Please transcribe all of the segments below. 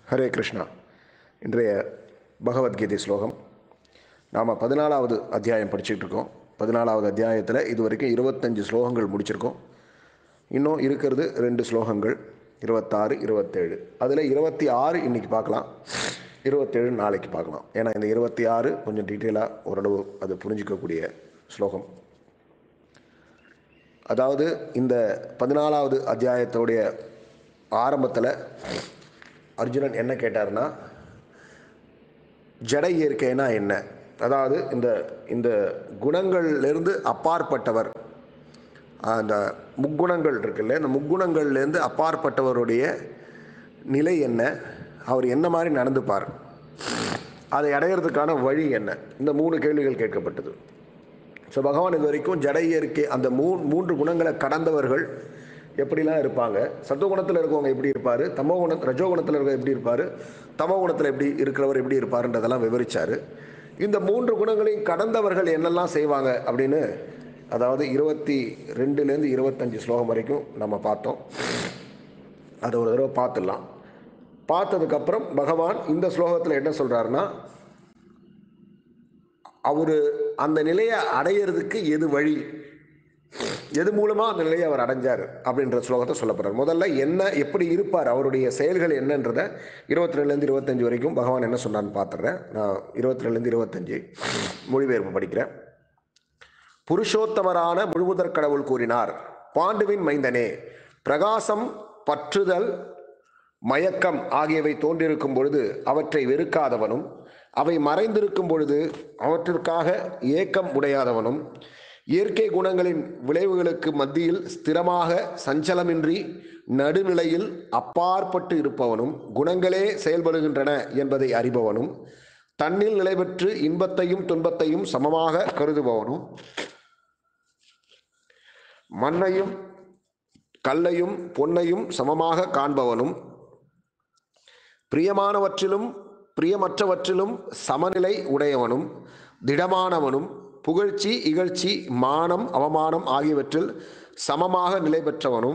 ஹரே கிருஷ்ணா இன்றைய பகவத்கீதை ஸ்லோகம் நாம் பதினாலாவது அத்தியாயம் படிச்சுட்டு இருக்கோம் பதினாலாவது அத்தியாயத்தில் இது வரைக்கும் இருபத்தஞ்சு ஸ்லோகங்கள் முடிச்சிருக்கோம் இன்னும் இருக்கிறது ரெண்டு ஸ்லோகங்கள் இருபத்தாறு இருபத்தேழு அதில் இருபத்தி ஆறு இன்னைக்கு பார்க்கலாம் இருபத்தேழு நாளைக்கு பார்க்கலாம் ஏன்னா இந்த இருபத்தி ஆறு கொஞ்சம் டீட்டெயிலாக ஓரளவு அது புரிஞ்சிக்கக்கூடிய ஸ்லோகம் அதாவது இந்த பதினாலாவது அத்தியாயத்தோடைய ஆரம்பத்தில் அர்ஜுனன் என்ன கேட்டார்னா ஜட இயற்கைனா என்ன அதாவது இந்த இந்த குணங்கள்லேருந்து அப்பாற்பட்டவர் அந்த முக்குணங்கள் இருக்குல்ல இந்த முக்குணங்கள்லேருந்து அப்பாற்பட்டவருடைய நிலை என்ன அவர் என்ன மாதிரி நடந்துப்பார் அதை அடையிறதுக்கான வழி என்ன இந்த மூணு கேள்விகள் கேட்கப்பட்டது ஸோ பகவான் இது வரைக்கும் ஜட இயற்கை அந்த மூ மூன்று குணங்களை கடந்தவர்கள் எப்படிலாம் இருப்பாங்க சத்துவகுணத்தில் இருக்கவங்க எப்படி இருப்பார் தமோ குண ரஜோகுணத்தில் இருக்க எப்படி இருப்பார் தமோ குணத்தில் எப்படி இருக்கிறவர் எப்படி இருப்பாருன்றதெல்லாம் விவரிச்சார் இந்த மூன்று குணங்களையும் கடந்தவர்கள் என்னெல்லாம் செய்வாங்க அப்படின்னு அதாவது இருபத்தி ரெண்டுலேருந்து இருபத்தஞ்சு ஸ்லோகம் வரைக்கும் நம்ம பார்த்தோம் அதை ஒரு தடவை பார்த்துடலாம் பார்த்ததுக்கப்புறம் பகவான் இந்த ஸ்லோகத்தில் என்ன சொல்கிறாருன்னா அவர் அந்த நிலையை அடையிறதுக்கு எது வழி எது மூலமாக அந்த நிலையை அவர் அடைஞ்சார் அப்படின்ற ஸ்லோகத்தை சொல்ல போகிறார் முதல்ல என்ன எப்படி இருப்பார் அவருடைய செயல்கள் என்னன்றதை இருபத்தி ரெண்டுலேருந்து இருபத்தஞ்சு வரைக்கும் பகவான் என்ன சொன்னான்னு பார்த்துறேன் நான் இருபத்தி ரெண்டுலேருந்து இருபத்தஞ்சு மொழிபெயர்ப்பு படிக்கிறேன் புருஷோத்தமரான முழுமுதற் கடவுள் கூறினார் பாண்டுவின் மைந்தனே பிரகாசம் பற்றுதல் மயக்கம் ஆகியவை தோன்றிருக்கும் பொழுது அவற்றை வெறுக்காதவனும் அவை மறைந்திருக்கும் பொழுது அவற்றிற்காக ஏக்கம் உடையாதவனும் இயற்கை குணங்களின் விளைவுகளுக்கு மத்தியில் ஸ்திரமாக சஞ்சலமின்றி நடுநிலையில் அப்பாற்பட்டு இருப்பவனும் குணங்களே செயல்படுகின்றன என்பதை அறிபவனும் தன்னில் நிலை பெற்று இன்பத்தையும் துன்பத்தையும் சமமாக கருதுபவனும் மண்ணையும் கல்லையும் பொன்னையும் சமமாக காண்பவனும் பிரியமானவற்றிலும் பிரியமற்றவற்றிலும் சமநிலை உடையவனும் திடமானவனும் புகழ்ச்சி இகழ்ச்சி மானம் அவமானம் ஆகியவற்றில் சமமாக நிலை பெற்றவனும்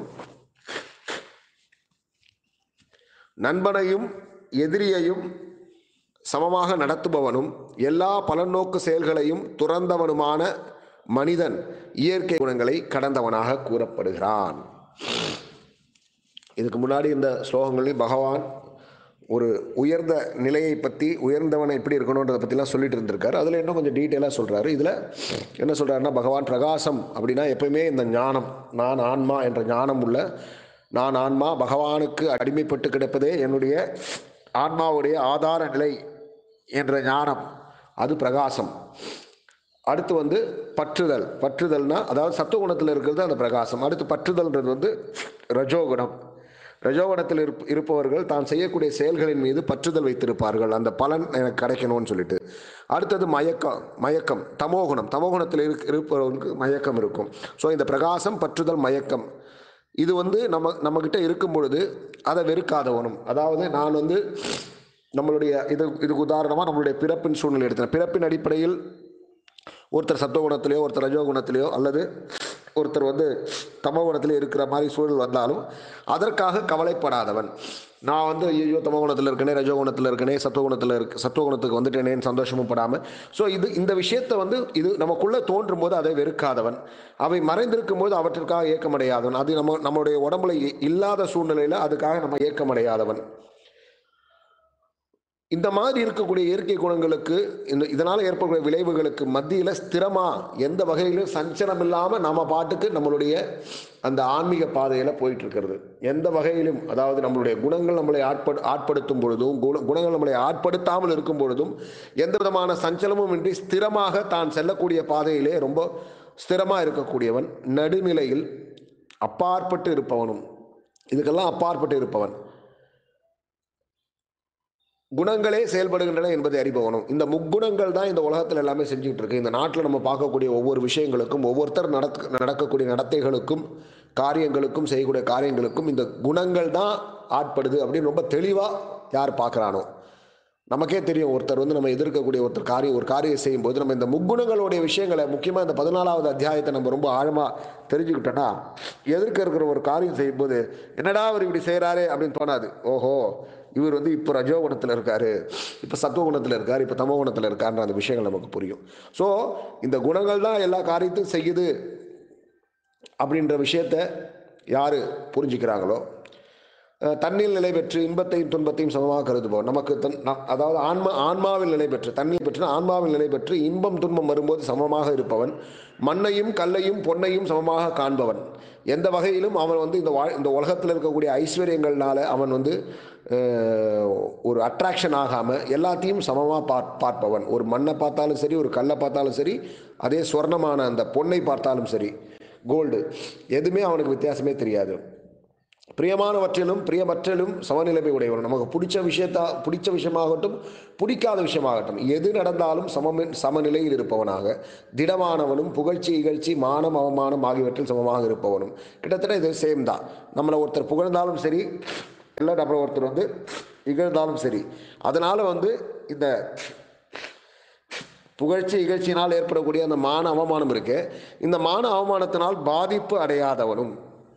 நண்பனையும் எதிரியையும் சமமாக நடத்துபவனும் எல்லா பலநோக்கு செயல்களையும் துறந்தவனுமான மனிதன் இயற்கை குணங்களை கடந்தவனாக கூறப்படுகிறான் இதுக்கு முன்னாடி இந்த ஸ்லோகங்களில் பகவான் ஒரு உயர்ந்த நிலையை பற்றி உயர்ந்தவனை எப்படி இருக்கணுன்றதை பற்றிலாம் சொல்லிட்டு இருந்திருக்காரு அதில் இன்னும் கொஞ்சம் டீட்டெயிலாக சொல்கிறாரு இதில் என்ன சொல்கிறாருன்னா பகவான் பிரகாசம் அப்படின்னா எப்பயுமே இந்த ஞானம் நான் ஆன்மா என்ற ஞானம் உள்ள நான் ஆன்மா பகவானுக்கு அடிமைப்பட்டு கிடப்பதே என்னுடைய ஆன்மாவுடைய ஆதார நிலை என்ற ஞானம் அது பிரகாசம் அடுத்து வந்து பற்றுதல் பற்றுதல்னா அதாவது சத்துவகுணத்தில் இருக்கிறது அந்த பிரகாசம் அடுத்து பற்றுதல்ன்றது வந்து ரஜோகுணம் ரஜோகுணத்தில் இருப் இருப்பவர்கள் தான் செய்யக்கூடிய செயல்களின் மீது பற்றுதல் வைத்திருப்பார்கள் அந்த பலன் எனக்கு கிடைக்கணும்னு சொல்லிட்டு அடுத்தது மயக்கம் மயக்கம் தமோகுணம் தமோகுணத்தில் இருக் இருப்பவர்களுக்கு மயக்கம் இருக்கும் ஸோ இந்த பிரகாசம் பற்றுதல் மயக்கம் இது வந்து நம்ம நம்மக்கிட்ட இருக்கும் பொழுது அதை வெறுக்காதவனும் அதாவது நான் வந்து நம்மளுடைய இது இதுக்கு உதாரணமாக நம்மளுடைய பிறப்பின் சூழ்நிலை எடுத்தேன் பிறப்பின் அடிப்படையில் ஒருத்தர் சத்துவகுணத்திலேயோ ஒருத்தர் ரஜோகுணத்திலேயோ அல்லது ஒருத்தர் வந்து தமோகுணத்திலே இருக்கிற மாதிரி சூழல் வந்தாலும் அதற்காக கவலைப்படாதவன் நான் வந்து ஐயோ தமோகுணத்தில் இருக்கனே ரஜோகுணத்தில் இருக்கனே சத்துவகுணத்தில் இருக்கு சத்துவகுணத்துக்கு வந்துட்டேனேன்னு சந்தோஷமும் படாமல் ஸோ இது இந்த விஷயத்தை வந்து இது நமக்குள்ளே தோன்றும் போது அதை வெறுக்காதவன் அவை மறைந்திருக்கும் போது அவற்றிற்காக ஏக்கமடையாதவன் அது நம்ம நம்மளுடைய உடம்புல இல்லாத சூழ்நிலையில் அதுக்காக நம்ம ஏக்கமடையாதவன் இந்த மாதிரி இருக்கக்கூடிய இயற்கை குணங்களுக்கு இந்த இதனால் ஏற்படக்கூடிய விளைவுகளுக்கு மத்தியில் ஸ்திரமாக எந்த வகையிலும் சஞ்சலம் இல்லாமல் நம்ம பாட்டுக்கு நம்மளுடைய அந்த ஆன்மீக பாதையில் போயிட்டு இருக்கிறது எந்த வகையிலும் அதாவது நம்மளுடைய குணங்கள் நம்மளை ஆட்படு ஆட்படுத்தும் பொழுதும் குண குணங்கள் நம்மளை ஆட்படுத்தாமல் இருக்கும் பொழுதும் எந்த விதமான சஞ்சலமும் இன்றி ஸ்திரமாக தான் செல்லக்கூடிய பாதையிலே ரொம்ப ஸ்திரமாக இருக்கக்கூடியவன் நடுநிலையில் அப்பாற்பட்டு இருப்பவனும் இதுக்கெல்லாம் அப்பாற்பட்டு இருப்பவன் குணங்களே செயல்படுகின்றன என்பதை அறிபவனும் இந்த முக்குணங்கள் தான் இந்த உலகத்தில் எல்லாமே செஞ்சுக்கிட்டு இருக்கு இந்த நாட்டில் நம்ம பார்க்கக்கூடிய ஒவ்வொரு விஷயங்களுக்கும் ஒவ்வொருத்தர் நடக்க நடக்கக்கூடிய நடத்தைகளுக்கும் காரியங்களுக்கும் செய்யக்கூடிய காரியங்களுக்கும் இந்த குணங்கள் தான் ஆட்படுது அப்படின்னு ரொம்ப தெளிவாக யார் பார்க்குறானோ நமக்கே தெரியும் ஒருத்தர் வந்து நம்ம எதிர்க்கக்கூடிய ஒருத்தர் காரியம் ஒரு காரியம் செய்யும்போது நம்ம இந்த முக்குணங்களுடைய விஷயங்களை முக்கியமாக இந்த பதினாலாவது அத்தியாயத்தை நம்ம ரொம்ப ஆழமாக தெரிஞ்சுக்கிட்டோன்னா எதிர்க்க இருக்கிற ஒரு காரியம் செய்யும்போது என்னடா அவர் இப்படி செய்கிறாரே அப்படின்னு தோணாது ஓஹோ இவர் வந்து இப்போ ரஜோ குணத்தில் இருக்காரு இப்போ சத்துவ குணத்தில் இருக்கார் இப்போ தமோ குணத்தில் இருக்காருன்ற அந்த விஷயங்கள் நமக்கு புரியும் ஸோ இந்த குணங்கள் தான் எல்லா காரியத்தையும் செய்யுது அப்படின்ற விஷயத்தை யார் புரிஞ்சுக்கிறாங்களோ அஹ், தன்னில் நிலை பெற்று இன்பத்தையும் துன்பத்தையும் சமமாக கருதுபோம் நமக்கு தன் ந- அதாவது ஆன்மா ஆன்மாவில் நிலை பெற்று தன்னில் பெற்று ஆன்மாவில் நிலை பெற்று இன்பம் துன்பம் வரும்போது சமமாக இருப்பவன் மண்ணையும் கல்லையும் பொன்னையும் சமமாக காண்பவன் எந்த வகையிலும் அவன் வந்து இந்த வாழ் இந்த உலகத்தில் இருக்கக்கூடிய ஐஸ்வர்யங்கள்னால அவன் வந்து அஹ், ஒரு அட்ராக்ஷன் ஆகாமல் எல்லாத்தையும் சமமாக பார் பார்ப்பவன் ஒரு மண்ணை பார்த்தாலும் சரி ஒரு கல்லை பார்த்தாலும் சரி அதே சொர்ணமான அந்த பொன்னை பார்த்தாலும் சரி கோல்டு எதுவுமே அவனுக்கு வித்தியாசமே தெரியாது பிரியமானவற்றிலும் பிரியமற்றிலும் சமநிலைமை உடையவன் நமக்கு பிடிச்ச விஷயத்தா பிடிச்ச விஷயமாகட்டும் பிடிக்காத விஷயமாகட்டும் எது நடந்தாலும் சம சமநிலையில் இருப்பவனாக திடமானவனும் புகழ்ச்சி இகழ்ச்சி மானம் அவமானம் ஆகியவற்றில் சமமாக இருப்பவனும் கிட்டத்தட்ட இது சேம் தான் நம்மளை ஒருத்தர் புகழ்ந்தாலும் சரி இல்லை நம்மளை ஒருத்தர் வந்து இகழ்ந்தாலும் சரி அதனால் வந்து இந்த புகழ்ச்சி இகழ்ச்சியினால் ஏற்படக்கூடிய அந்த மான அவமானம் இருக்கு இந்த மான அவமானத்தினால் பாதிப்பு அடையாதவனும்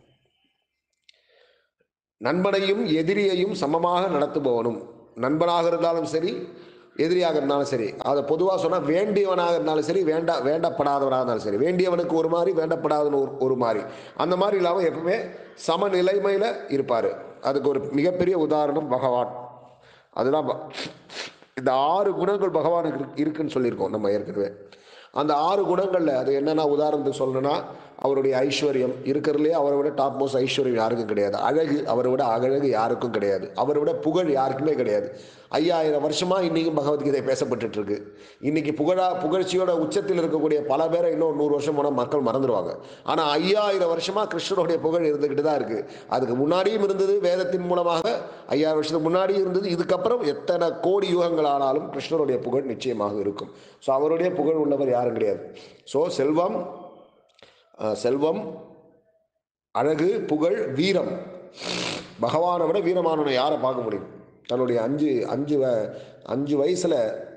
நண்பனையும் எதிரியையும் சமமாக நடத்துபவனும் நண்பனாக இருந்தாலும் சரி எதிரியாக இருந்தாலும் சரி அதை பொதுவாக சொன்னால் வேண்டியவனாக இருந்தாலும் சரி வேண்டா வேண்டப்படாதவனாக இருந்தாலும் சரி வேண்டியவனுக்கு ஒரு மாதிரி வேண்டப்படாதவனு ஒரு ஒரு மாதிரி அந்த மாதிரி இல்லாமல் எப்பவுமே சமநிலைமையில் இருப்பார் அதுக்கு ஒரு மிகப்பெரிய உதாரணம் பகவான் அதுதான் ப- இந்த ஆறு குணங்கள் பகவானுக்கு இருக்கு- இருக்குன்னு சொல்லியிருக்கோம் நம்ம ஏற்கனவே அந்த ஆறு குணங்களில் அது என்னென்ன உதாரணத்துக்கு சொல்லணும்னா அவருடைய ஐஸ்வர்யம் இருக்கிறதுலே அவரை விட டாப் மோஸ்ட் ஐஸ்வர்யம் யாருக்கும் கிடையாது அழகு அவரை விட அழகு யாருக்கும் கிடையாது அவரை விட புகழ் யாருக்குமே கிடையாது ஐயாயிரம் வருஷமாக இன்றைக்கும் பகவத்கீதை பேசப்பட்டுட்டு இருக்கு இன்னைக்கு புகழா புகழ்ச்சியோட உச்சத்தில் இருக்கக்கூடிய பல பேரை இன்னும் நூறு வருஷம் போனால் மக்கள் மறந்துடுவாங்க ஆனால் ஐயாயிரம் வருஷமாக கிருஷ்ணருடைய புகழ் இருந்துக்கிட்டு தான் இருக்குது அதுக்கு முன்னாடியும் இருந்தது வேதத்தின் மூலமாக ஐயாயிரம் வருஷத்துக்கு முன்னாடியும் இருந்தது இதுக்கப்புறம் எத்தனை கோடி யுகங்கள் ஆனாலும் கிருஷ்ணருடைய புகழ் நிச்சயமாக இருக்கும் ஸோ அவருடைய புகழ் உள்ளவர் யாரும் கிடையாது ஸோ செல்வம் அஹ், செல்வம் அழகு புகழ் வீரம் பகவானை விட வீரமானவனை யாரை பார்க்க முடியும் தன்னுடைய அஞ்சு அஞ்சு வ- அஞ்சு வயசில்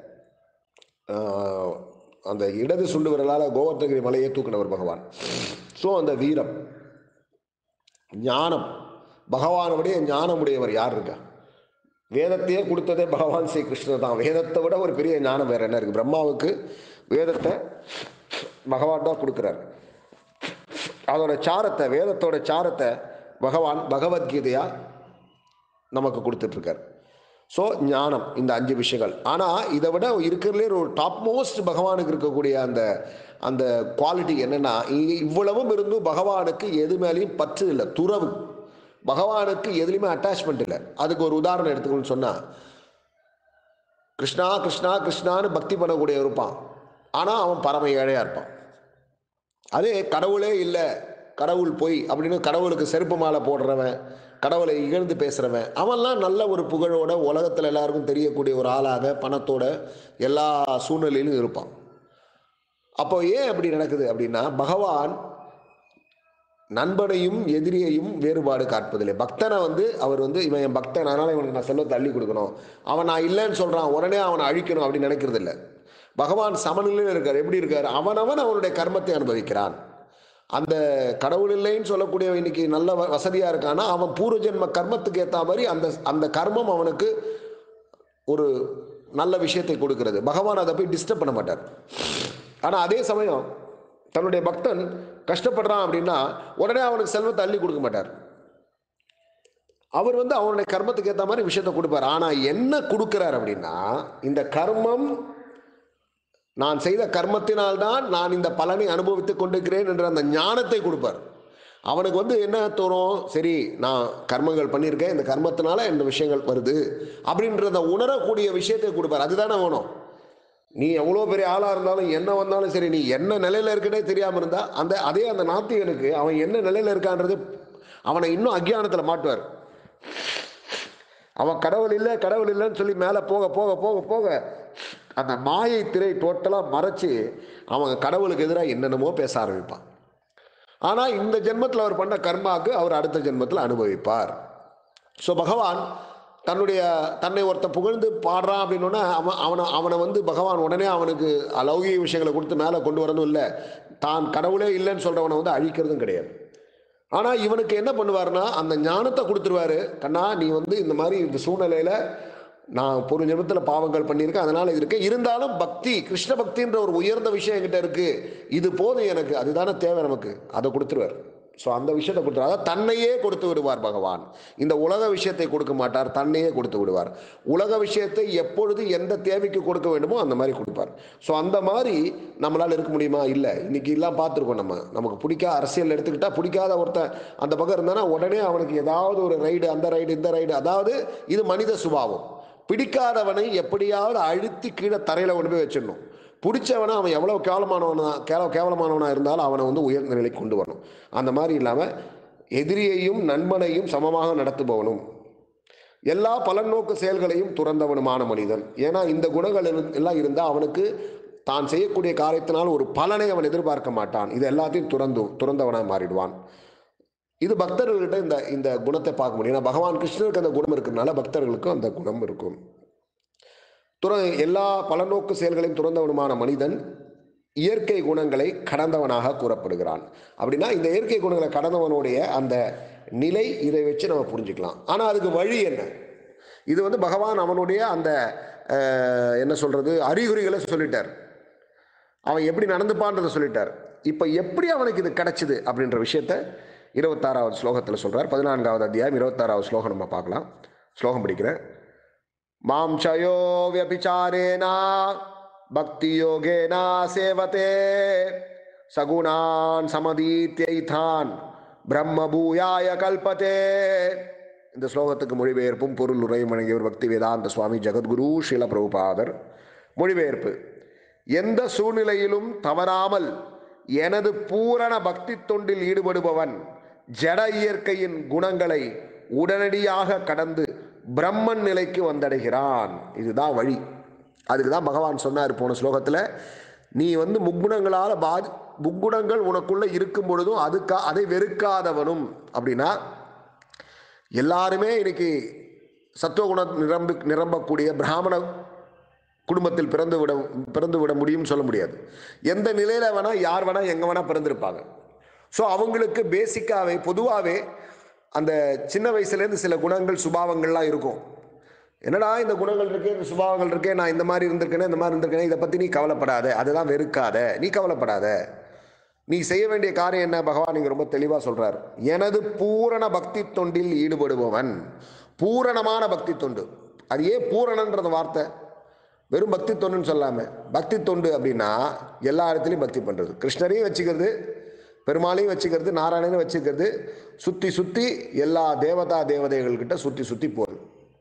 அந்த இடது சுண்டு விரலால் கோவர்த்தகிரி மலையை தூக்கினவர் பகவான் ஸோ அந்த வீரம் ஞானம் பகவானை விட ஞானமுடையவர் யார் இருக்கா வேதத்தையே கொடுத்ததே பகவான் ஸ்ரீ கிருஷ்ணர் தான் வேதத்தை விட ஒரு பெரிய ஞானம் வேற என்ன இருக்கு பிரம்மாவுக்கு வேதத்தை பகவான் தான் கொடுக்குறார் அதோட சாரத்தை வேதத்தோட சாரத்தை பகவான் பகவத்கீதையா நமக்கு கொடுத்துட்ருக்கார் ஸோ ஞானம் இந்த அஞ்சு விஷயங்கள் ஆனால் இதை விட இருக்கிறதுலே ஒரு டாப் மோஸ்ட் பகவானுக்கு இருக்கக்கூடிய அந்த அந்த குவாலிட்டி என்னென்னா இவ்வளவும் இருந்தும் பகவானுக்கு எது மேலேயும் பற்று இல்லை துறவு பகவானுக்கு எதுலேயுமே அட்டாச்மெண்ட் இல்லை அதுக்கு ஒரு உதாரணம் எடுத்துக்கணும்னு சொன்னால் கிருஷ்ணா கிருஷ்ணா கிருஷ்ணான்னு பக்தி பண்ணக்கூடிய இருப்பான் ஆனால் அவன் பரம ஏழையாக இருப்பான் அதே கடவுளே இல்லை கடவுள் பொய் அப்படின்னு கடவுளுக்கு செருப்பு மாலை போடுறவன் கடவுளை இகழ்ந்து பேசுகிறவன் அவன்லாம் நல்ல ஒரு புகழோட உலகத்தில் எல்லாருக்கும் தெரியக்கூடிய ஒரு ஆளாக பணத்தோட எல்லா சூழ்நிலையிலும் இருப்பான் அப்போ ஏன் அப்படி நடக்குது அப்படின்னா பகவான் நண்பனையும் எதிரியையும் வேறுபாடு காட்பதில்லை பக்தனை வந்து அவர் வந்து இவன் என் பக்தன் அதனால் இவனுக்கு நான் செல்வத்தை அள்ளி கொடுக்கணும் அவன் நான் இல்லைன்னு சொல்கிறான் உடனே அவனை அழிக்கணும் அப்படின்னு நினைக்கிறது இல்லை பகவான் சமநிலையில் இருக்கார் எப்படி இருக்கார் அவனவன் அவனுடைய கர்மத்தை அனுபவிக்கிறான் அந்த கடவுள் இல்லைன்னு சொல்லக்கூடிய இன்னைக்கு நல்ல வ- வசதியா இருக்கானா அவன் பூர்வ ஜென்ம கர்மத்துக்கு ஏற்ற மாதிரி அந்த அந்த கர்மம் அவனுக்கு ஒரு நல்ல விஷயத்தை கொடுக்கிறது பகவான் அதை போய் டிஸ்டர்ப் பண்ண மாட்டார் ஆனால் அதே சமயம் தன்னுடைய பக்தன் கஷ்டப்படுறான் அப்படின்னா உடனே அவனுக்கு செல்வத்தை அள்ளி கொடுக்க மாட்டார் அவர் வந்து அவனுடைய கர்மத்துக்கு ஏற்ற மாதிரி விஷயத்தை கொடுப்பார் ஆனால் என்ன கொடுக்கிறார் அப்படின்னா இந்த கர்மம் நான் செய்த கர்மத்தினால்தான் நான் இந்த பலனை அனுபவித்துக் கொண்டிருக்கிறேன் என்ற அந்த ஞானத்தை கொடுப்பார் அவனுக்கு வந்து என்ன தோணும் சரி நான் கர்மங்கள் பண்ணியிருக்கேன் இந்த கர்மத்தினால இந்த விஷயங்கள் வருது அப்படின்றத உணரக்கூடிய விஷயத்தை கொடுப்பார் அதுதானே வேணும் நீ எவ்வளோ பெரிய ஆளாக இருந்தாலும் என்ன வந்தாலும் சரி நீ என்ன நிலையில் இருக்கனே தெரியாமல் இருந்தால் அந்த அதே அந்த நாத்திகனுக்கு அவன் என்ன நிலையில் இருக்கான்றது அவனை இன்னும் அக்ஞானத்தில் மாட்டுவார் அவன் கடவுள் இல்லை கடவுள் இல்லைன்னு சொல்லி மேலே போக போக போக போக அந்த மாயை திரை டோட்டலாக மறைச்சு அவன் கடவுளுக்கு எதிராக என்னென்னமோ பேச ஆரம்பிப்பான் ஆனால் இந்த ஜென்மத்தில் அவர் பண்ண கர்மாவுக்கு அவர் அடுத்த ஜென்மத்தில் அனுபவிப்பார் ஸோ பகவான் தன்னுடைய தன்னை ஒருத்த புகழ்ந்து பாடுறான் அப்படின்னோடனே அவன் அவனை அவனை வந்து பகவான் உடனே அவனுக்கு லௌகிக விஷயங்களை கொடுத்து மேலே கொண்டு வரணும் இல்லை தான் கடவுளே இல்லைன்னு சொல்கிறவனை வந்து அழிக்கிறதும் கிடையாது ஆனால் இவனுக்கு என்ன பண்ணுவாருன்னா அந்த ஞானத்தை கொடுத்துருவாரு கண்ணா நீ வந்து இந்த மாதிரி இந்த சூழ்நிலையில் நான் ஒரு நிமிடத்தில் பாவங்கள் பண்ணியிருக்கேன் அதனால் இது இருக்கேன் இருந்தாலும் பக்தி கிருஷ்ண பக்தின்ற ஒரு உயர்ந்த விஷயம் என்கிட்ட இருக்குது இது போதும் எனக்கு அதுதானே தேவை நமக்கு அதை கொடுத்துருவார் ஸோ அந்த விஷயத்தை கொடுத்துரு அதாவது தன்னையே கொடுத்து விடுவார் பகவான் இந்த உலக விஷயத்தை கொடுக்க மாட்டார் தன்னையே கொடுத்து விடுவார் உலக விஷயத்தை எப்பொழுது எந்த தேவைக்கு கொடுக்க வேண்டுமோ அந்த மாதிரி கொடுப்பார் ஸோ அந்த மாதிரி நம்மளால் இருக்க முடியுமா இல்லை இன்னைக்கு எல்லாம் பார்த்துருக்கோம் நம்ம நமக்கு பிடிக்காத அரசியல் எடுத்துக்கிட்டால் பிடிக்காத ஒருத்தன் அந்த பக்கம் இருந்தானா உடனே அவனுக்கு ஏதாவது ஒரு ரைடு அந்த ரைடு இந்த ரைடு அதாவது இது மனித சுபாவம் பிடிக்காதவனை எப்படியாவது அழுத்தி கீழே தரையில் கொண்டு போய் வச்சிடணும் பிடிச்சவனை அவன் எவ்வளோ கேவலமானவனா கேவல கேவலமானவனாக இருந்தாலும் அவனை வந்து உயர்ந்த நிலைக்கு கொண்டு வரணும் அந்த மாதிரி இல்லாமல் எதிரியையும் நண்பனையும் சமமாக நடத்துபவனும் எல்லா பலநோக்கு செயல்களையும் துறந்தவனுமான மனிதன் ஏன்னா இந்த குணங்கள் இரு- எல்லாம் இருந்தால் அவனுக்கு தான் செய்யக்கூடிய காரியத்தினால் ஒரு பலனை அவன் எதிர்பார்க்க மாட்டான் இது எல்லாத்தையும் துறந்து துறந்தவனாக மாறிடுவான் இது பக்தர்கள்கிட்ட இந்த இந்த குணத்தை பார்க்க முடியும் ஏன்னா பகவான் கிருஷ்ணருக்கு அந்த குணம் இருக்கிறதுனால பக்தர்களுக்கும் அந்த குணம் இருக்கும் துற எல்லா பலநோக்கு செயல்களையும் துறந்தவனுமான மனிதன் இயற்கை குணங்களை கடந்தவனாக கூறப்படுகிறான் அப்படின்னா இந்த இயற்கை குணங்களை கடந்தவனுடைய அந்த நிலை இதை வச்சு நம்ம புரிஞ்சுக்கலாம் ஆனால் அதுக்கு வழி என்ன இது வந்து பகவான் அவனுடைய அந்த அஹ், என்ன சொல்றது அறிகுறிகளை சொல்லிட்டார் அவன் எப்படி நடந்துப்பான்றதை சொல்லிட்டார் இப்போ எப்படி அவனுக்கு இது கிடைச்சிது அப்படின்ற விஷயத்த இருபத்தாறாவது ஸ்லோகத்தில் சொல்றார் பதினான்காவது அத்தியாயம் இருபத்தாறாவது ஸ்லோகம் நம்ம பார்க்கலாம் ஸ்லோகம் படிக்கிறேன் மாம் சயோ வியபிச்சாரேனா பக்தி யோகேனா சேவதே சகுணான் சமதீத்யைதான் பிரம்ம பூயாய கல்பதே இந்த ஸ்லோகத்துக்கு மொழிபெயர்ப்பும் பொருள் உரையும் வழங்கியவர் பக்தி வேதாந்த சுவாமி ஜெகத்குரு ஸ்ரீல பிரபுபாதர் மொழிபெயர்ப்பு எந்த சூழ்நிலையிலும் தவறாமல் எனது பூரண பக்தி தொண்டில் ஈடுபடுபவன் ஜட இயற்கையின் குணங்களை உடனடியாக கடந்து பிரம்மன் நிலைக்கு வந்தடைகிறான் இதுதான் வழி அதுக்கு தான் பகவான் சொன்னார் போன ஸ்லோகத்தில் நீ வந்து முக்குணங்களால் பாதி முக்குணங்கள் உனக்குள்ள இருக்கும் பொழுதும் அதுக்கா அதை வெறுக்காதவனும் அப்படின்னா எல்லாருமே இன்னைக்கு சத்துவகுணம் நிரம்பி நிரம்பக்கூடிய பிராமண குடும்பத்தில் பிறந்து விட பிறந்து விட முடியும்னு சொல்ல முடியாது எந்த நிலையில் வேணால் யார் வேணால் எங்கே வேணால் பிறந்திருப்பாங்க ஸோ அவங்களுக்கு பேசிக்காகவே பொதுவாகவே அந்த சின்ன வயசுலேருந்து சில குணங்கள் சுபாவங்கள்லாம் இருக்கும் என்னடா இந்த குணங்கள் இருக்கே இந்த சுபாவங்கள் இருக்கே நான் இந்த மாதிரி இருந்திருக்கேனே இந்த மாதிரி இருந்திருக்கேனே இதை பற்றி நீ கவலைப்படாத அதுதான் வெறுக்காத நீ கவலைப்படாத நீ செய்ய வேண்டிய காரியம் என்ன பகவான் இங்கே ரொம்ப தெளிவாக சொல்றார் எனது பூரண பக்தி தொண்டில் ஈடுபடுபவன் பூரணமான பக்தி தொண்டு அது ஏன் பூரணன்றது வார்த்தை வெறும் பக்தி தொண்டுன்னு சொல்லாம பக்தி தொண்டு அப்படின்னா எல்லா இடத்துலையும் பக்தி பண்ணுறது கிருஷ்ணரையும் வச்சுக்கிறது பெருமாளையும் வச்சுக்கிறது நாராயணனையும் வச்சுக்கிறது சுற்றி சுற்றி எல்லா தேவதா தேவதைகள்கிட்ட சுற்றி சுற்றி போகுது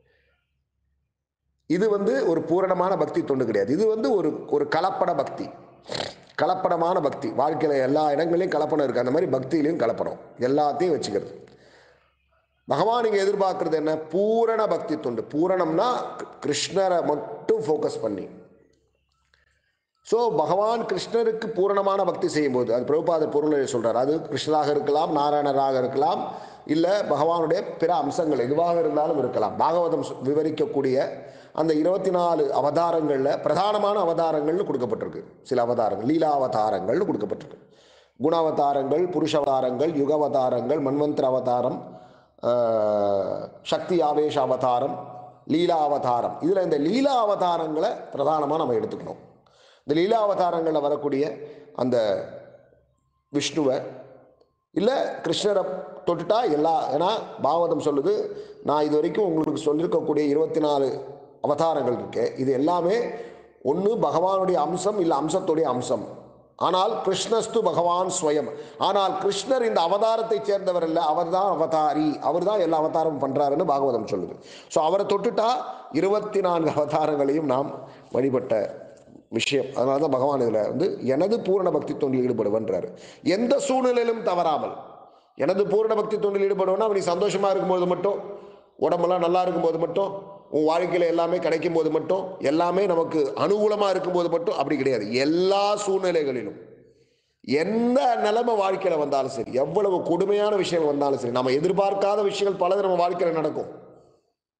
இது வந்து ஒரு பூரணமான பக்தி தொண்டு கிடையாது இது வந்து ஒரு ஒரு கலப்பட பக்தி கலப்படமான பக்தி வாழ்க்கையில் எல்லா இடங்களையும் கலப்படம் இருக்குது அந்த மாதிரி பக்தியிலையும் கலப்படம் எல்லாத்தையும் வச்சுக்கிறது பகவான் இங்கே எதிர்பார்க்கறது என்ன பூரண பக்தி தொண்டு பூரணம்னா கிருஷ்ணரை மட்டும் ஃபோக்கஸ் பண்ணி ஸோ பகவான் கிருஷ்ணருக்கு பூரணமான பக்தி செய்யும்போது அது பிரபுபாதர் பொருளை சொல்றார் அது கிருஷ்ணராக இருக்கலாம் நாராயணராக இருக்கலாம் இல்லை பகவானுடைய பிற அம்சங்கள் எதுவாக இருந்தாலும் இருக்கலாம் பாகவதம் சொ- விவரிக்கக்கூடிய அந்த இருபத்தி நாலு அவதாரங்களில் பிரதானமான அவதாரங்கள்னு கொடுக்கப்பட்டிருக்கு சில அவதாரங்கள் லீலா அவதாரங்கள்னு கொடுக்கப்பட்டிருக்கு குணாவதாரங்கள் புருஷ அவதாரங்கள் யுக அவதாரங்கள் மன்வந்திர அவதாரம் ஆஹ், சக்தி ஆவேஷ அவதாரம் லீலா அவதாரம் இதில் இந்த லீலா அவதாரங்களை பிரதானமாக நம்ம எடுத்துக்கணும் இந்த லீலா அவதாரங்களில் வரக்கூடிய அந்த விஷ்ணுவை இல்லை கிருஷ்ணரை தொட்டுட்டா எல்லா ஏன்னா பாகவதம் சொல்லுது நான் இது வரைக்கும் உங்களுக்கு சொல்லியிருக்கக்கூடிய இருபத்தி நாலு அவதாரங்கள் இருக்கு இது எல்லாமே ஒன்று பகவானுடைய அம்சம் இல்லை அம்சத்துடைய அம்சம் ஆனால் கிருஷ்ணஸ்து பகவான் ஸ்வயம் ஆனால் கிருஷ்ணர் இந்த அவதாரத்தை சேர்ந்தவர் இல்லை அவர் தான் அவதாரி அவர் தான் எல்லா அவதாரமும் பண்றாருன்னு பாகவதம் சொல்லுது ஸோ அவரை தொட்டுட்டா இருபத்தி நான்கு அவதாரங்களையும் நாம் வழிபட்ட விஷயம் அதனால தான் பகவான் இதில் வந்து எனது பூரண பக்தி தொண்டில் ஈடுபடுவன்றார் எந்த சூழ்நிலையிலும் தவறாமல் எனது பூரண பக்தி தொண்டில் ஈடுபடுவனா நீ சந்தோஷமா இருக்கும்போது மட்டும் உடம்பெல்லாம் நல்லா இருக்கும்போது மட்டும் உன் வாழ்க்கையில் எல்லாமே கிடைக்கும் போது மட்டும் எல்லாமே நமக்கு அனுகூலமாக இருக்கும்போது மட்டும் அப்படி கிடையாது எல்லா சூழ்நிலைகளிலும் எந்த நிலைமை வாழ்க்கையில் வந்தாலும் சரி எவ்வளவு கொடுமையான விஷயம் வந்தாலும் சரி நம்ம எதிர்பார்க்காத விஷயங்கள் பலது நம்ம வாழ்க்கையில் நடக்கும்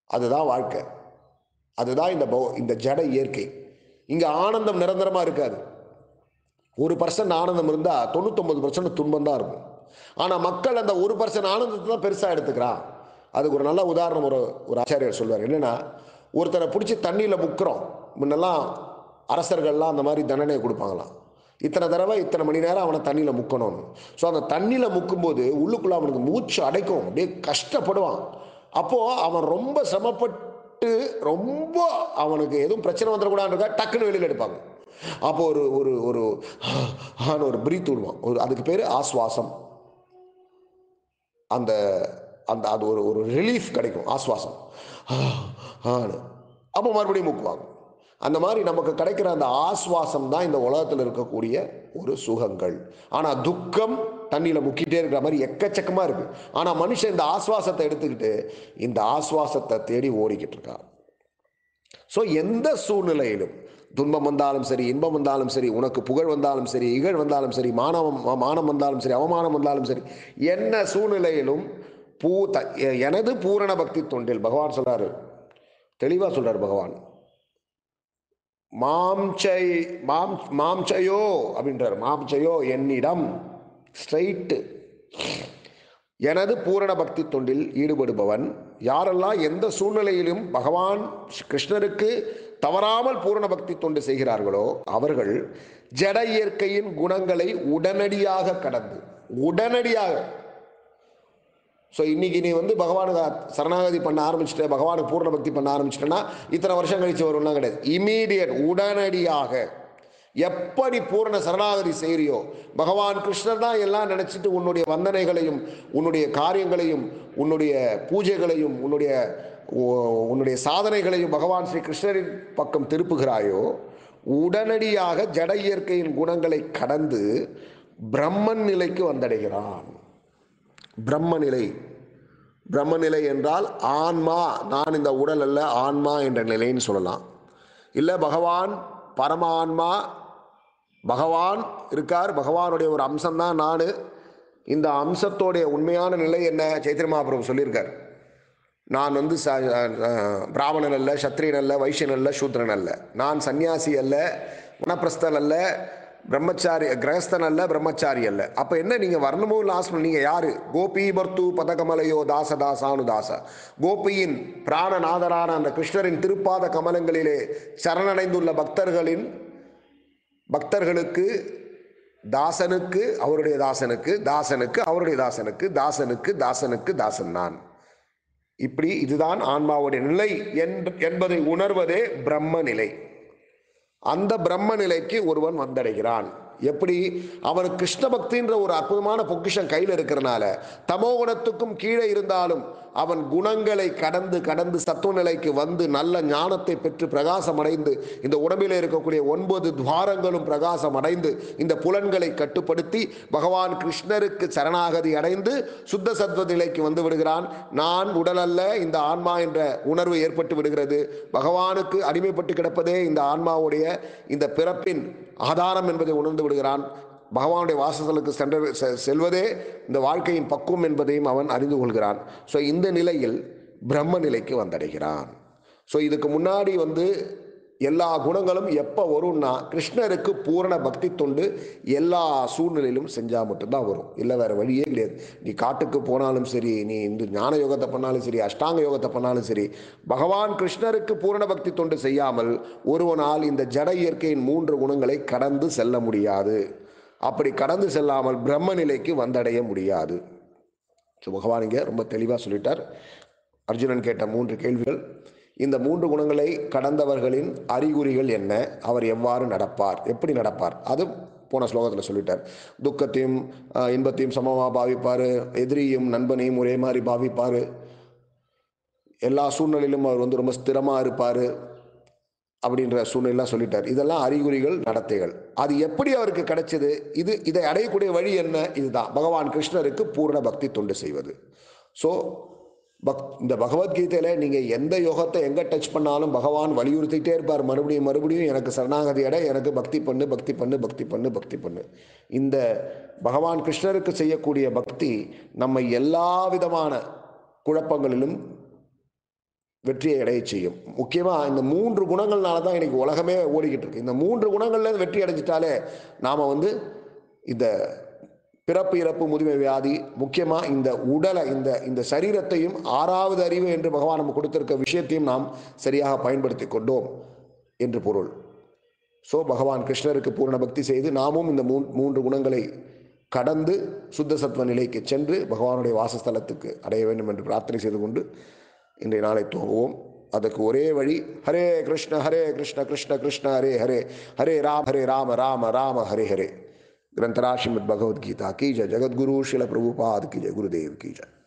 அதுதான் வாழ்க்கை அதுதான் இந்த பௌ இந்த ஜட இயற்கை இங்கே ஆனந்தம் நிரந்தரமாக இருக்காது ஒரு பர்சன்ட் ஆனந்தம் இருந்தால் தொண்ணூத்தொம்பது பர்சன்ட் துன்பம் தான் இருக்கும் ஆனால் மக்கள் அந்த ஒரு பர்சன்ட் ஆனந்தத்தை தான் பெருசாக எடுத்துக்கிறான் அதுக்கு ஒரு நல்ல உதாரணம் ஒரு ஒரு ஆச்சாரியர் சொல்வார் என்னென்னா ஒருத்தரை பிடிச்சி தண்ணியில் முக்கிறோம் முன்னெல்லாம் அரசர்கள்லாம் அந்த மாதிரி தண்டனை கொடுப்பாங்களாம் இத்தனை தடவை இத்தனை மணி நேரம் அவனை தண்ணியில் முக்கணும்னு ஸோ அந்த தண்ணியில் முக்கும்போது உள்ளுக்குள்ளே அவனுக்கு மூச்சு அடைக்கும் அப்படியே கஷ்டப்படுவான் அப்போது அவன் ரொம்ப சிரமப்பட்டு ரொம்ப அவனுக்கு எதுவும் பிரச்சனை வந்துடக்கூடாதுன்றதா டக்குன்னு வெளியில் எடுப்பாங்க அப்போ ஒரு ஒரு ஒரு ஆன ஒரு பிரீத் விடுவான் ஒரு அதுக்கு பேர் ஆஸ்வாசம் அந்த அந்த அது ஒரு ஒரு ரிலீஃப் கிடைக்கும் ஆஸ்வாசம் ஆனு அப்போ மறுபடியும் மூக்குவாங்க அந்த மாதிரி நமக்கு கிடைக்கிற அந்த ஆஸ்வாசம் தான் இந்த உலகத்தில் இருக்கக்கூடிய ஒரு சுகங்கள் ஆனால் துக்கம் தண்ணியில் முக்கிட்டே இருக்கிற மாதிரி எக்கச்சக்கமாக இருக்குது ஆனால் மனுஷன் இந்த ஆஸ்வாசத்தை எடுத்துக்கிட்டு இந்த ஆஸ்வாசத்தை தேடி ஓடிக்கிட்டு இருக்கான் ஸோ எந்த சூழ்நிலையிலும் துன்பம் வந்தாலும் சரி இன்பம் வந்தாலும் சரி உனக்கு புகழ் வந்தாலும் சரி இகழ் வந்தாலும் சரி மானம் மானம் வந்தாலும் சரி அவமானம் வந்தாலும் சரி என்ன சூழ்நிலையிலும் பூ த எ- எனது பூரண பக்தி தொண்டில் பகவான் சொல்றாரு தெளிவாக சொல்றாரு பகவான் மாம்சை மாம் மாம்சையோ அப்படின்றார் மாம்சையோ என்னிடம் ஸ்ட்ரைட்டு எனது பூரண பக்தி தொண்டில் ஈடுபடுபவன் யாரெல்லாம் எந்த சூழ்நிலையிலும் பகவான் கிருஷ்ணருக்கு தவறாமல் பூரண பக்தி தொண்டு செய்கிறார்களோ அவர்கள் ஜட இயற்கையின் குணங்களை உடனடியாக கடந்து உடனடியாக ஸோ இன்னைக்கு நீ வந்து பகவானுக்கு சரணாகதி பண்ண ஆரம்பிச்சிட்ட பகவானுக்கு பூர்ண பக்தி பண்ண ஆரம்பிச்சிட்டேன்னா இத்தனை வருஷம் கழிச்சு வரும்லாம் கிடையாது இமீடியட் உடனடியாக எப்ப நீ பூரண சரணாகதி செய்கிறியோ பகவான் கிருஷ்ணர் தான் எல்லாம் நினச்சிட்டு உன்னுடைய வந்தனைகளையும் உன்னுடைய காரியங்களையும் உன்னுடைய பூஜைகளையும் உன்னுடைய உ- உன்னுடைய சாதனைகளையும் பகவான் ஸ்ரீ கிருஷ்ணரின் பக்கம் திருப்புகிறாயோ உடனடியாக ஜட இயற்கையின் குணங்களை கடந்து பிரம்மன் நிலைக்கு வந்தடைகிறான் பிரம்மநிலை பிரம்மநிலை என்றால் ஆன்மா நான் இந்த உடல் அல்ல ஆன்மா என்ற நிலைன்னு சொல்லலாம் இல்லை பகவான் பரம ஆன்மா பகவான் இருக்கார் பகவானுடைய ஒரு அம்சம்தான் நான் இந்த அம்சத்தோடைய உண்மையான நிலை என்ன சைத்திர மகாபிரபு சொல்லியிருக்கார் நான் வந்து ச அஹ், பிராமணன் அல்ல சத்திரியன் அல்ல வைசியன் அல்ல சூத்ரன் அல்ல நான் சன்னியாசி அல்ல வனப்பிரஸ்தன் அல்ல பிரம்மச்சாரி கிரகஸ்தன் அல்ல பிரம்மச்சாரி அல்ல அப்போ என்ன நீங்கள் வரணுமோ லாஸ்ட் நீங்கள் யாரு கோபி பர்த்து பதகமலையோ தாச தாசானு தாச கோபியின் பிராணநாதரான அந்த கிருஷ்ணரின் திருப்பாத கமலங்களிலே சரணடைந்துள்ள பக்தர்களின் பக்தர்களுக்கு தாசனுக்கு அவருடைய தாசனுக்கு தாசனுக்கு அவருடைய தாசனுக்கு தாசனுக்கு தாசனுக்கு தாசன் நான் இப்படி இதுதான் ஆன்மாவுடைய நிலை என்று- என்பதை உணர்வதே பிரம்ம நிலை அந்த பிரம்ம நிலைக்கு ஒருவன் வந்தடைகிறான் எப்படி அவனுக்கு கிருஷ்ண பக்தின்ற ஒரு அற்புதமான பொக்கிஷம் கையில் இருக்கிறனால தமோ குணத்துக்கும் கீழே இருந்தாலும் அவன் குணங்களை கடந்து கடந்து சத்துவ நிலைக்கு வந்து நல்ல ஞானத்தை பெற்று பிரகாசம் அடைந்து இந்த உடம்பில் இருக்கக்கூடிய ஒன்பது துவாரங்களும் பிரகாசம் அடைந்து இந்த புலன்களை கட்டுப்படுத்தி பகவான் கிருஷ்ணருக்கு சரணாகதி அடைந்து சுத்த சத்வ நிலைக்கு வந்து விடுகிறான் நான் உடல் அல்ல இந்த ஆன்மா என்ற உணர்வு ஏற்பட்டு விடுகிறது பகவானுக்கு அடிமைப்பட்டு கிடப்பதே இந்த ஆன்மாவுடைய இந்த பிறப்பின் ஆதாரம் என்பதை உணர்ந்து விடுகிறான் பகவானுடைய வாசஸ்தலுக்கு சென்ற செ- செல்வதே இந்த வாழ்க்கையின் பக்குவம் என்பதையும் அவன் அறிந்து கொள்கிறான் ஸோ இந்த நிலையில் பிரம்ம நிலைக்கு வந்தடைகிறான் ஸோ இதுக்கு முன்னாடி வந்து எல்லா குணங்களும் எப்போ வரும்னா கிருஷ்ணருக்கு பூரண பக்தி தொண்டு எல்லா சூழ்நிலையிலும் செஞ்சால் மட்டும்தான் வரும் இல்லை வேற வழியே கிடையாது நீ காட்டுக்கு போனாலும் சரி நீ இந்த ஞான யோகத்தை பண்ணாலும் சரி அஷ்டாங்க யோகத்தை பண்ணாலும் சரி பகவான் கிருஷ்ணருக்கு பூரண பக்தி தொண்டு செய்யாமல் ஒருவனால் இந்த ஜட இயற்கையின் மூன்று குணங்களை கடந்து செல்ல முடியாது அப்படி கடந்து செல்லாமல் பிரம்ம நிலைக்கு வந்தடைய முடியாது ஸோ பகவான் இங்கே ரொம்ப தெளிவாக சொல்லிட்டார் அர்ஜுனன் கேட்ட மூன்று கேள்விகள் இந்த மூன்று குணங்களை கடந்தவர்களின் அறிகுறிகள் என்ன அவர் எவ்வாறு நடப்பார் எப்படி நடப்பார் அது போன ஸ்லோகத்தில் சொல்லிட்டார் துக்கத்தையும் ஆஹ், இன்பத்தையும் சமமாக பாவிப்பார் எதிரியும் நண்பனையும் ஒரே மாதிரி பாவிப்பார் எல்லா சூழ்நிலையிலும் அவர் வந்து ரொம்ப ஸ்திரமாக இருப்பார் அப்படின்ற சூழ்நிலாம் சொல்லிட்டார் இதெல்லாம் அறிகுறிகள் நடத்தைகள் அது எப்படி அவருக்கு கிடைச்சது இது இதை அடையக்கூடிய வழி என்ன இதுதான் பகவான் கிருஷ்ணருக்கு பூர்ண பக்தி தொண்டு செய்வது ஸோ பக் இந்த பகவத்கீதையில் நீங்கள் எந்த யோகத்தை எங்கே டச் பண்ணாலும் பகவான் வலியுறுத்திட்டே இருப்பார் மறுபடியும் மறுபடியும் எனக்கு சரணாகதி அடை எனக்கு பக்தி பண்ணு பக்தி பண்ணு பக்தி பண்ணு பக்தி பண்ணு இந்த பகவான் கிருஷ்ணருக்கு செய்யக்கூடிய பக்தி நம்ம எல்லா விதமான குழப்பங்களிலும் வெற்றியை அடையச் செய்யும் முக்கியமாக இந்த மூன்று குணங்கள்னால தான் இன்னைக்கு உலகமே ஓடிக்கிட்டு இருக்கு இந்த மூன்று குணங்கள்ல வெற்றி அடைஞ்சிட்டாலே நாம் வந்து இந்த பிறப்பு இறப்பு முதுமை வியாதி முக்கியமாக இந்த உடலை இந்த இந்த சரீரத்தையும் ஆறாவது அறிவு என்று பகவான் நமக்கு கொடுத்திருக்க விஷயத்தையும் நாம் சரியாக பயன்படுத்தி கொண்டோம் என்று பொருள் ஸோ பகவான் கிருஷ்ணருக்கு பூரண பக்தி செய்து நாமும் இந்த மூ மூன்று குணங்களை கடந்து சுத்த சத்வ நிலைக்கு சென்று பகவானுடைய வாசஸ்தலத்துக்கு அடைய வேண்டும் என்று பிரார்த்தனை செய்து கொண்டு இன்றைய நாளை துவங்குவோம் அதற்கு ஒரே வழி ஹரே கிருஷ்ண ஹரே கிருஷ்ண கிருஷ்ண கிருஷ்ண ஹரே ஹரே ஹரே ராம் ஹரே ராம ராம ராம ஹரே ஹரே ग्रंथराज श्रीमद भगवद गीता की जय जगत गुरु शिल प्रभुपाद की जय गुरुदेव की जय